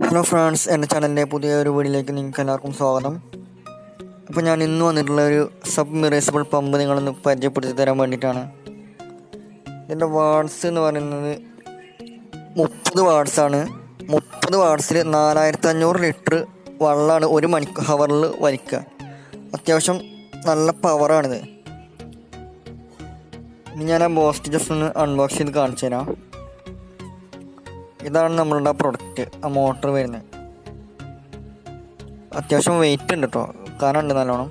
Hello friends എൻ്റെ ചാനലിൻ്റെ പുതിയ ഒരു വീഡിയോയിലേക്ക് നിങ്ങൾക്ക് എല്ലാവർക്കും സ്വാഗതം അപ്പോൾ ഞാൻ ഇന്ന് വന്നിട്ടുള്ള ഒരു സബ് മിറേസിബിൾ പമ്പ് നിങ്ങളൊന്ന് പരിചയപ്പെടുത്തി തരാൻ വേണ്ടിയിട്ടാണ് ഇതിൻ്റെ വാട്സ് എന്ന് പറയുന്നത് മുപ്പത് വാട്സാണ് മുപ്പത് വാട്സിൽ നാലായിരത്തി അഞ്ഞൂറ് ലിറ്റർ വെള്ളമാണ് ഒരു മണിക്കൂർ ഹവറിൽ വലിക്കുക അത്യാവശ്യം നല്ല പവറാണിത് ഇനി ഞാൻ ആ ബോസ്റ്റ് ജസ്റ്റ് ഒന്ന് അൺബോക്സ് ചെയ്ത് കാണിച്ചു തരാം ഇതാണ് നമ്മളുടെ പ്രൊഡക്റ്റ് ആ മോട്ടർ വരുന്നത് അത്യാവശ്യം വെയിറ്റ് ഉണ്ട് കേട്ടോ കനുണ്ട് നല്ലോണം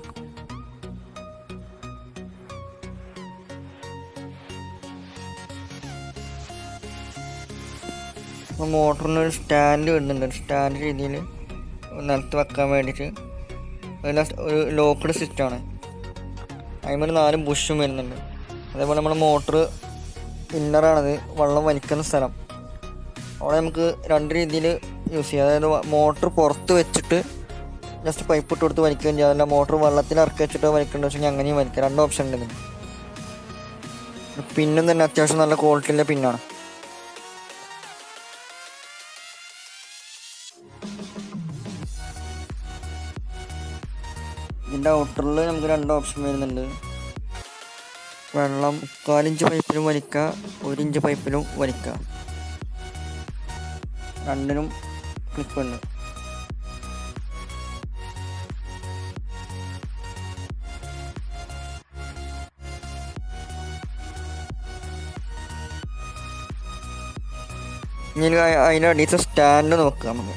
മോട്ടറിന് ഒരു സ്റ്റാൻഡ് വരുന്നുണ്ട് ഒരു സ്റ്റാൻഡ് രീതിയിൽ നിലത്ത് വെക്കാൻ വേണ്ടിയിട്ട് അതിൽ ഒരു ലോക്കഡ് സിസ്റ്റമാണ് അതിന്മേൽ നാല് ബുഷും വരുന്നുണ്ട് അതേപോലെ നമ്മുടെ മോട്ടർ ഇന്നറാണത് വെള്ളം വലിക്കുന്ന സ്ഥലം അവിടെ നമുക്ക് രണ്ട് രീതിയിൽ യൂസ് ചെയ്യാം അതായത് മോട്ടർ പുറത്ത് വെച്ചിട്ട് ജസ്റ്റ് പൈപ്പ് ഇട്ട് കൊടുത്ത് വലിക്കുകയും ചെയ്യാം അതല്ല മോട്ടർ വെള്ളത്തിൽ ഇറക്കി വെച്ചിട്ട് വലിക്കേണ്ട വെച്ചെങ്കിൽ അങ്ങനെയും വലിക്കാം രണ്ട് ഓപ്ഷൻ ഉണ്ട് ഇതിന് പിന്നും തന്നെ അത്യാവശ്യം നല്ല ക്വാളിറ്റിയുള്ള പിന്നാണ് ഇതിൻ്റെ ഔട്ടറിൽ നമുക്ക് രണ്ട് ഓപ്ഷൻ വരുന്നുണ്ട് വെള്ളം മുക്കാലിഞ്ച് പൈപ്പിലും വലിക്കുക ഒരു ഇഞ്ച് പൈപ്പിലും വലിക്കുക രണ്ടിനും ക്ലിപ്പ് ഉണ്ട് ഇനി അതിൻ്റെ അടിയത്തെ സ്റ്റാൻഡ് നോക്കാം നമുക്ക്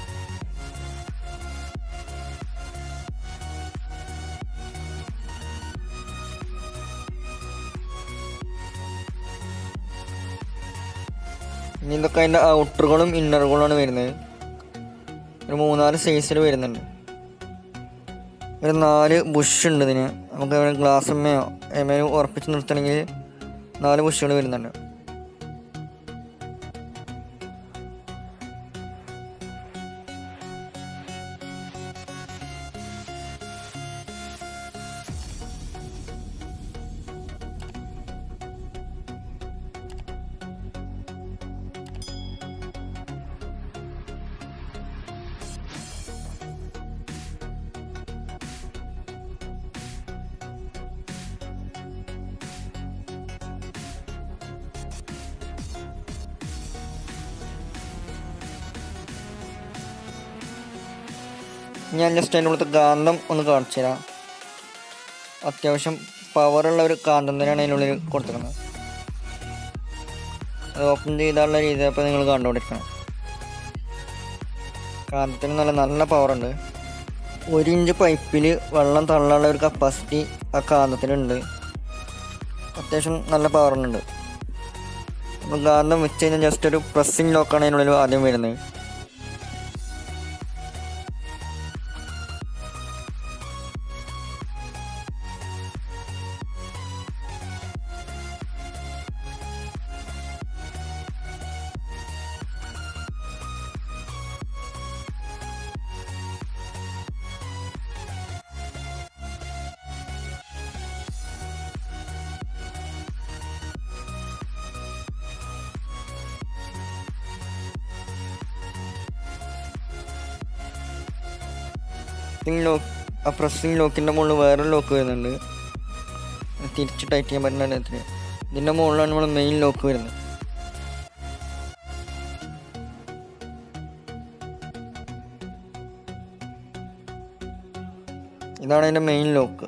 ഇനി ഇതൊക്കെ അതിൻ്റെ ഔട്ടറുകളും ഇന്നറുകളുമാണ് വരുന്നത് ഒരു മൂന്നാല് സൈസിൽ വരുന്നുണ്ട് ഒരു നാല് ബുഷ് ഉണ്ട് ഇതിന് നമുക്ക് ഗ്ലാസ്സമ്മയോ എമ്മയോ ഉറപ്പിച്ച് നിർത്തണമെങ്കിൽ നാല് ബുഷുകൾ വരുന്നുണ്ട് ഞാൻ ജസ്റ്റ് അതിൻ്റെ ഉള്ളത്തെ കാന്തം ഒന്ന് കാണിച്ചു തരാം അത്യാവശ്യം പവറുള്ള ഒരു കാന്തം തന്നെയാണ് അതിനുള്ളിൽ കൊടുത്തിരിക്കുന്നത് അത് ഓപ്പൺ ചെയ്താലുള്ള രീതി അപ്പോൾ നിങ്ങൾ കണ്ടുകൊണ്ടിരിക്കണം കാന്തത്തിന് നല്ല നല്ല പവറുണ്ട് ഒരു ഇഞ്ച് പൈപ്പിൽ വെള്ളം തള്ളാനുള്ള ഒരു കപ്പാസിറ്റി ആ കാന്തത്തിനുണ്ട് അത്യാവശ്യം നല്ല പവറുണ്ട് അപ്പോൾ കാന്തം വെച്ച് കഴിഞ്ഞാൽ ജസ്റ്റ് ഒരു പ്രസ്സിങ് ലോക്കാണ് അതിനുള്ളിൽ ആദ്യം വരുന്നത് പ്രസ്സിങ് ലോക്ക് ആ പ്രസ്സിങ് ലോക്കിൻ്റെ മുകളിൽ വേറൊരു ലോക്ക് വരുന്നുണ്ട് തിരിച്ച് ടൈറ്റ് ചെയ്യാൻ പറ്റുന്ന ഇടത്തിന് ഇതിൻ്റെ മുകളിലാണ് നമ്മൾ മെയിൻ ലോക്ക് വരുന്നത് ഇതാണ് അതിൻ്റെ മെയിൻ ലോക്ക്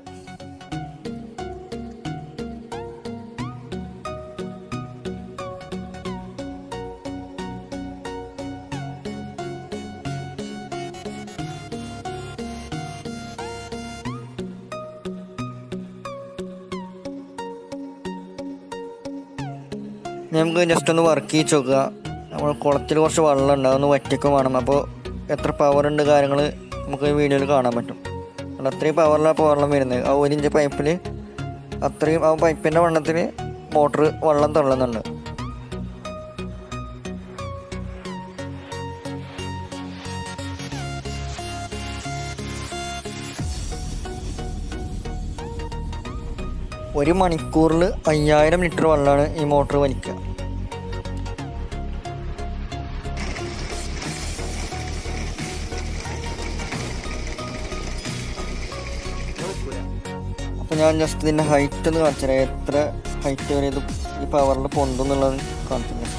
നമുക്ക് ജസ്റ്റ് ഒന്ന് വർക്ക് ചെയ്ത് നോക്കുക നമ്മൾ കുളത്തിൽ കുറച്ച് വെള്ളം ഉണ്ട് അതൊന്ന് വറ്റിക്കും വേണം അപ്പോൾ എത്ര പവർ ഉണ്ട് കാര്യങ്ങൾ നമുക്ക് ഈ വീഡിയോയിൽ കാണാൻ പറ്റും അത് അത്രയും പവറിലാണ് ഇപ്പോൾ വെള്ളം വരുന്നത് ആ ഒരു ഇഞ്ച് പൈപ്പിൽ അത്രയും ആ പൈപ്പിൻ്റെ വണ്ണത്തിൽ മോട്ടർ വെള്ളം തള്ളുന്നുണ്ട് ഒരു മണിക്കൂറിൽ അയ്യായിരം ലിറ്റർ വെള്ളമാണ് ഈ മോട്ടർ വലിക്കുക ഞാൻ ജസ്റ്റ് ഇതിൻ്റെ ഹൈറ്റ് ഒന്ന് കാണിച്ചു തരാം എത്ര ഹൈറ്റ് വരെ ഇത് ഈ പവറിൽ പൊന്തുന്നുള്ളത് കാണിച്ചു തരാം.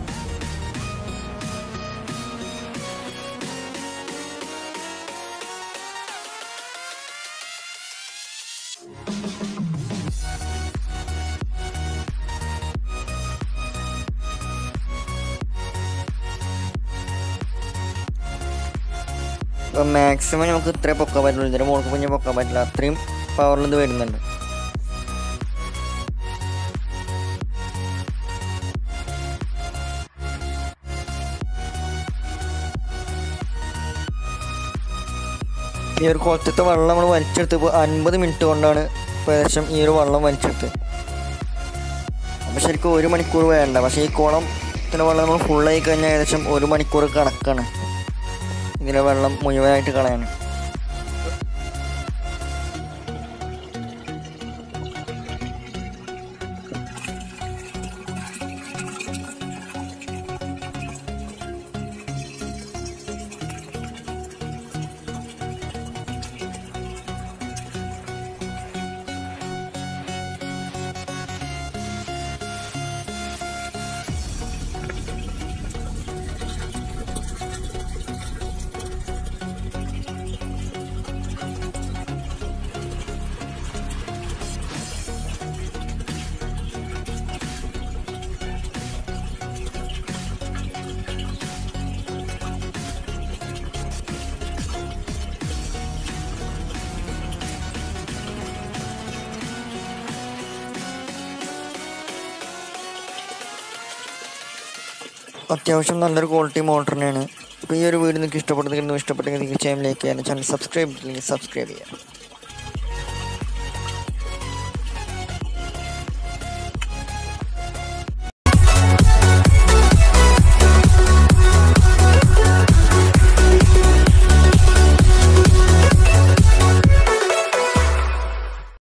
അപ്പോൾ മാക്സിമം നമുക്ക് ഇത്രേ പൊക്കാൻ പറ്റുള്ളൂ ഇതിൻ്റെ മുകളിൽ കുഞ്ഞ് പൊക്കാൻ പറ്റില്ല അത്രയും പവറിൽ ഇത് വരുന്നുണ്ട് ഈ ഒരു കുളത്തിലത്തെ വെള്ളം നമ്മൾ വലിച്ചെടുത്ത് ഇപ്പോൾ അൻപത് മിനിറ്റ് കൊണ്ടാണ് ഇപ്പോൾ ഏകദേശം ഈ ഒരു വെള്ളം വലിച്ചെടുത്തത് അപ്പോൾ ശരിക്കും ഒരു മണിക്കൂർ വേണ്ട പക്ഷേ ഈ കുളത്തിൻ്റെ വെള്ളം നമ്മൾ ഫുള്ളായി കഴിഞ്ഞാൽ ഏകദേശം ഒരു മണിക്കൂർ കണക്കാണ് ഇതിലെ വെള്ളം മുഴുവനായിട്ട് കളയാൻ അത്യാവശ്യം നല്ലൊരു ക്വാളിറ്റി മോട്ടർ തന്നെയാണ് അപ്പോൾ ഈ ഒരു വീഡിയോ നിങ്ങൾക്ക് ഇഷ്ടപ്പെടുന്നെങ്കിൽ ഇഷ്ടപ്പെട്ടെങ്കിൽ തീർച്ചയായും ലൈക്ക് ചെയ്യാനും ചാനൽ സബ്സ്ക്രൈബ് ചെയ്തില്ലെങ്കിൽ സബ്സ്ക്രൈബ് ചെയ്യാം